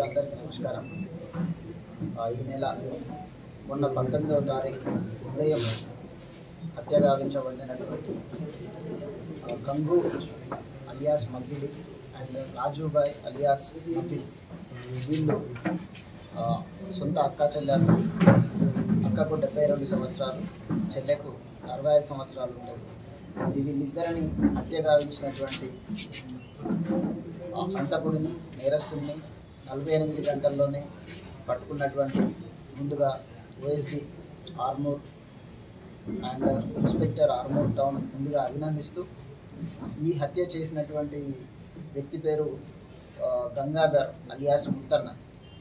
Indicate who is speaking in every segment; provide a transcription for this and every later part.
Speaker 1: అందరికీ నమస్కారం ఆ, ఈ నెల మొన్న పంతొమ్మిదవ తారీఖు ఉదయం హత్య గావించబడినటువంటి ఆ, Gangu alias Magidi and Rajubai alias Magidi వీళ్ళు ఆ, సొంత అక్క చెల్లెలు అక్కకు డెబ్బై రెండు సంవత్సరాలు చెల్లెకు అరవై ఐదు సంవత్సరాలు ఉంటాయి ఈ వీళ్ళిద్దరిని హత్య గావించినటువంటి ఆ హంతకుడిని నేరస్తుడిని నలభై ఎనిమిది గంటల్లోనే పట్టుకున్నటువంటి ముందుగా OSD Armoor and inspector Armoor town ముందుగా అభినందిస్తూ ఈ హత్య చేసినటువంటి వ్యక్తి పేరు ఆ, గంగాధర్ అలియాస్ ముత్తన్న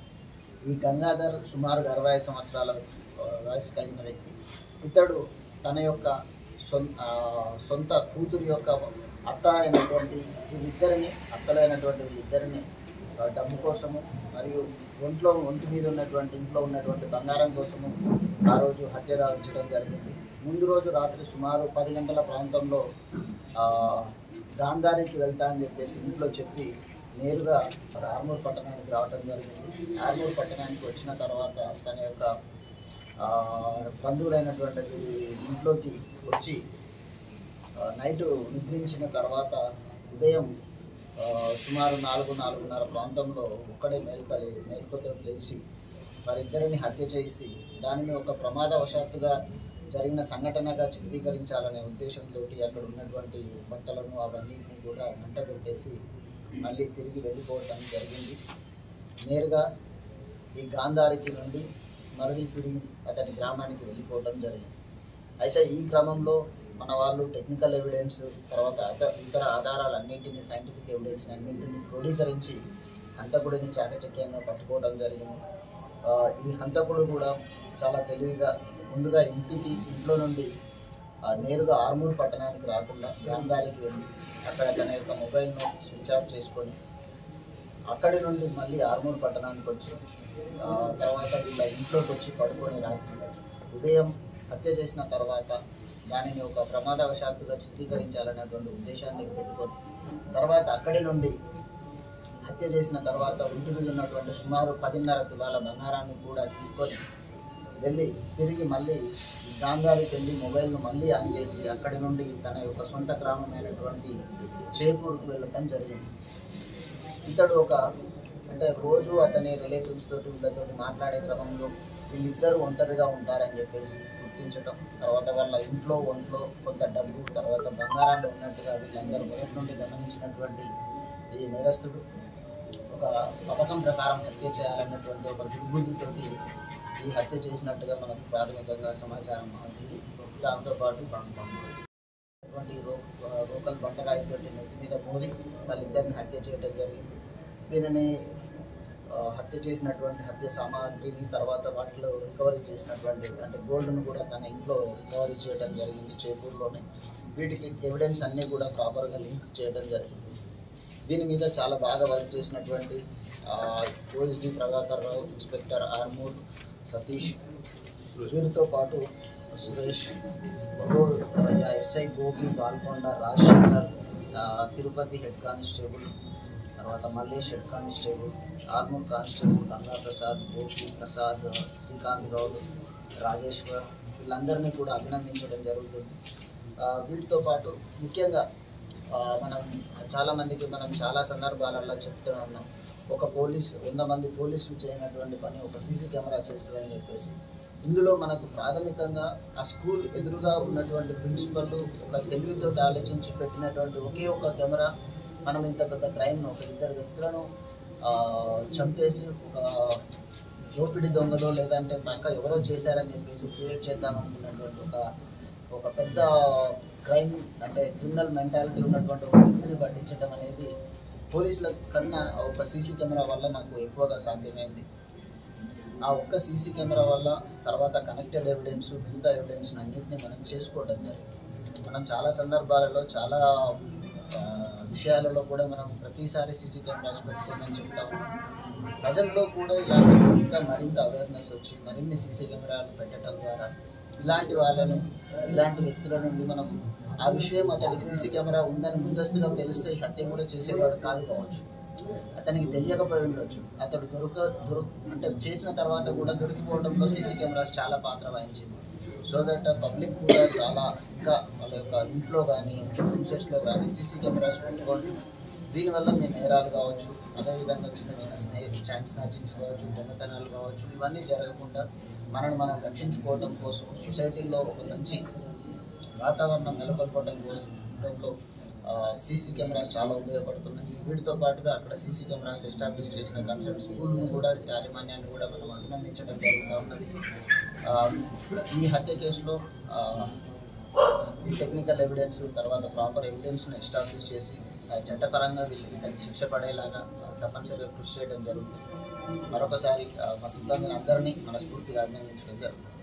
Speaker 1: ఈ గంగాధర్ సుమారుగా అరవై ఐదు సంవత్సరాల వ్యక్తి- ఆ, వయసు కలిగిన వ్యక్తి ఇతడు తన యొక్క సొంత ఆ, సొంత కూతురి యొక్క అత్త అయినటువంటి వీళ్ళిద్దరిని అత్తలైనటువంటి వీళ్ళిద్దరిని ఆ, డబ్బు కోసము మరియు ఒంట్లో ఒంటి మీద ఉన్నటువంటి ఇంట్లో ఉన్నటువంటి బంగారం కోసము ఆ రోజు హత్య గావించడం జరిగింది ముందు రోజు రాత్రి సుమారు పది గంటల ప్రాంతంలో ఆ, గాంధారికి వెళ్తా అని చెప్పేసి ఇంట్లో చెప్పి నేరుగా మరి ఆర్మూర్ పట్టణానికి రావటం జరిగింది ఆర్మూర్ పట్టణానికి వచ్చిన తర్వాత తన యొక్క ఆ, బంధువులైనటువంటి ఇంట్లోకి వచ్చి ఆ, నైట్ నిద్రించిన తర్వాత ఉదయం ఆ, సుమారు నాలుగు నాలుగున్నర ప్రాంతంలో ఒక్కడే మేల్కలి మేల్కొతో లేచి వారిద్దరిని హత్య చేసి దానిని ఒక ప్రమాదవశాత్తుగా జరిగిన సంఘటనగా చిత్రీకరించాలనే ఉద్దేశంతో అక్కడ ఉన్నటువంటి బట్టలను అవన్నింటినీ కూడా మంట పెట్టేసి మళ్ళీ తిరిగి వెళ్ళిపోవటం జరిగింది నేరుగా ఈ గాంధారికి నుండి మరలి తిరిగి అతని గ్రామానికి వెళ్ళిపోవటం జరిగింది అయితే ఈ క్రమంలో మన వాళ్ళు టెక్నికల్ ఎవిడెన్స్ తర్వాత అద- ఇతర ఆధారాలన్నింటినీ సైంటిఫిక్ ఎవిడెన్స్ అన్నింటినీ క్రోడీకరించి హంతకుడిని చాకచక్యంగా పట్టుకోవడం జరిగింది ఆ, ఈ హంతకుడు కూడా చాలా తెలివిగా ముందుగా ఇంటికి ఇంట్లో నుండి ఆ, నేరుగా ఆర్మూర్ పట్టణానికి రాకుండా గాంధారికి వెళ్ళి అక్కడ తన యొక్క మొబైల్ను స్విచ్ ఆఫ్ చేసుకొని అక్కడి నుండి మళ్ళీ ఆర్మూర్ పట్టణానికి వచ్చి ఆ, తర్వాత వీళ్ళ ఇంట్లోకి వచ్చి పడుకొని రాత్రి ఉదయం హత్య చేసిన తర్వాత దానిని ఒక ప్రమాదవశాత్తుగా చిత్రీకరించాలనేటువంటి ఉద్దేశాన్ని పెట్టుకొని తర్వాత అక్కడి నుండి హత్య చేసిన తర్వాత ఇంటి మీద ఉన్నటువంటి సుమారు పదిన్నర తులాల బంగారాన్ని కూడా తీసుకొని వెళ్ళి తిరిగి మళ్ళీ ఈ గాంధారికి వెళ్ళి మొబైల్ను మళ్ళీ ఆన్ చేసి అక్కడి నుండి తన యొక్క సొంత గ్రామమైనటువంటి చేపూర్కు వెళ్ళటం జరిగింది ఇతడు ఒక అంటే రోజు అతని రిలేటివ్స్ తోటి వీళ్ళతోటి మాట్లాడే క్రమంలో వీళ్ళిద్దరూ ఒంటరిగా ఉంటారని చెప్పేసి గుర్తించటం తర్వాత వాళ్ళ ఇంట్లో ఒంట్లో కొంత డబ్బు తర్వాత బంగారాలు ఉన్నట్టుగా వీళ్ళందరూ మొదటి నుండి గమనించినటువంటి ఈ నేరస్తుడు ఒక పథకం ప్రకారం హత్య చేయాలన్నటువంటి ఒక దుర్బుద్ధితోటి ఈ హత్య చేసినట్టుగా మనకు ప్రాథమికంగా సమాచారం అవుతుంది దాంతోపాటు అటువంటి రో లోకల్ బండరాయితోటి నెత్తి మీద మోది వాళ్ళిద్దరిని హత్య చేయడం జరిగింది దీనిని ఆ, హత్య చేసినటువంటి హత్య సామాగ్రిని తర్వాత వాటిలో రికవరీ చేసినటువంటి అంటే గోల్డ్ను కూడా తన ఇంట్లో రికవరీ చేయడం జరిగింది చేపూరులోనే వీటికి ఎవిడెన్స్ అన్నీ కూడా ప్రాపర్గా లింక్ చేయడం జరిగింది దీని మీద చాలా బాగా వర్క్ చేసినటువంటి ఓఎస్డి ప్రభాకర్ రావు ఇన్స్పెక్టర్ ఆర్మూర్ సతీష్ వీరితో పాటు సురేష్ గో ఎస్ఐ గోపి బాల్కొండ రాజశేఖర్ ఆ, తిరుపతి హెడ్ కానిస్టేబుల్ తర్వాత Mallesh head constable Armoor constable Ganga Prasad Gopi Prasad Srikanth Goud Rajeshwar వీళ్ళందరినీ కూడా అభినందించడం జరుగుతుంది ఆ, వీటితో పాటు ముఖ్యంగా ఆ, మనం చాలామందికి మనం చాలా సందర్భాలలో చెప్తూ ఉన్నాం ఒక పోలీస్ వంద మంది పోలీసులు చేయనటువంటి పని ఒక సీసీ కెమెరా చేస్తుందని చెప్పేసి ఇందులో మనకు ప్రాథమికంగా ఆ స్కూల్ ఎదురుగా ఉన్నటువంటి ప్రిన్సిపల్ ఒక తెలివితో ఆలోచించి పెట్టినటువంటి ఒకే ఒక కెమెరా మనం ఇంత పెద్ద క్రైమ్ ఒక ఇద్దరు వ్యక్తులను ఆ, చంపేసి ఒక దోపిడి దొంగలో లేదంటే పక్క ఎవరో చేశారని చెప్పేసి క్రియేట్ చేద్దాం అనుకున్నటువంటి ఒక ఒక పెద్ద క్రైమ్ అంటే క్రిమినల్ మెంటాలిటీ ఉన్నటువంటి ఒక వ్యక్తిని పట్టించడం అనేది పోలీసుల కన్నా ఒక సీసీ కెమెరా వల్ల నాకు ఎక్కువగా సాధ్యమైంది ఆ ఒక్క సీసీ కెమెరా వల్ల తర్వాత కనెక్టెడ్ ఎవిడెన్స్ మిగతా ఎవిడెన్స్ అన్నింటినీ మనం చేసుకోవడం జరిగింది మనం చాలా సందర్భాలలో చాలా ఆ, విషయాలలో కూడా మనం ప్రతిసారి సీసీ కెమెరాస్ పెట్టుకోమని చెప్తా ఉన్నాం ప్రజల్లో కూడా ఇలాంటివి ఇంకా మరింత అవేర్నెస్ వచ్చి మరిన్ని సీసీ కెమెరాలు పెట్టడం ద్వారా ఇలాంటి వాళ్ళను ఇలాంటి వ్యక్తుల నుండి మనం ఆ విషయం అతడికి సీసీ కెమెరా ఉందని ముందస్తుగా తెలిస్తే ఈ హత్య కూడా చేసేవాడు కాదు కావచ్చు అతనికి తెలియకపోయి ఉండొచ్చు అతడు దొరక దొర అంటే చేసిన తర్వాత కూడా దొరికిపోవడంలో సీసీ కెమెరాస్ చాలా పాత్ర వహించింది సో దట్ పబ్లిక్ కూడా చాలా ఇంకా వాళ్ళ యొక్క ఇంట్లో కానీ ప్రిన్సెస్లో కానీ సీసీ కెమెరాస్ పెట్టుకోండి దీనివల్ల మీ నేరాలు కావచ్చు అదేవిధంగా చిన్న చిన్న స్నే చైన్ స్నాచింగ్స్ కావచ్చు దొంగతనాలు కావచ్చు ఇవన్నీ జరగకుండా మనల్ని మనం రక్షించుకోవడం కోసం సొసైటీలో ఒక మంచి వాతావరణం నెలకొల్పడం కోసంలో సీసీ కెమెరాస్ చాలా ఉపయోగపడుతున్నాయి వీటితో పాటుగా అక్కడ సీసీ కెమెరాస్ ఎస్టాబ్లిష్ చేసిన కన్సర్ట్ స్కూల్ను కూడా యాజమాన్యాన్ని కూడా మనం అభినందించడం జరుగుతూ ఉన్నది ఆ, ఈ హత్య కేసులో టెక్నికల్ ఎవిడెన్స్ తర్వాత ప్రాపర్ ఎవిడెన్స్ను ఎస్టాబ్లిష్ చేసి ఆ, చట్టపరంగా వీళ్ళు ఇతనికి శిక్ష పడేలాగా ఆ, తప్పనిసరిగా కృషి చేయడం జరుగుతుంది మరొకసారి ఆ, మా సిబ్బందిని అందరినీ మనస్ఫూర్తిగా అభినందించడం జరుగుతుంది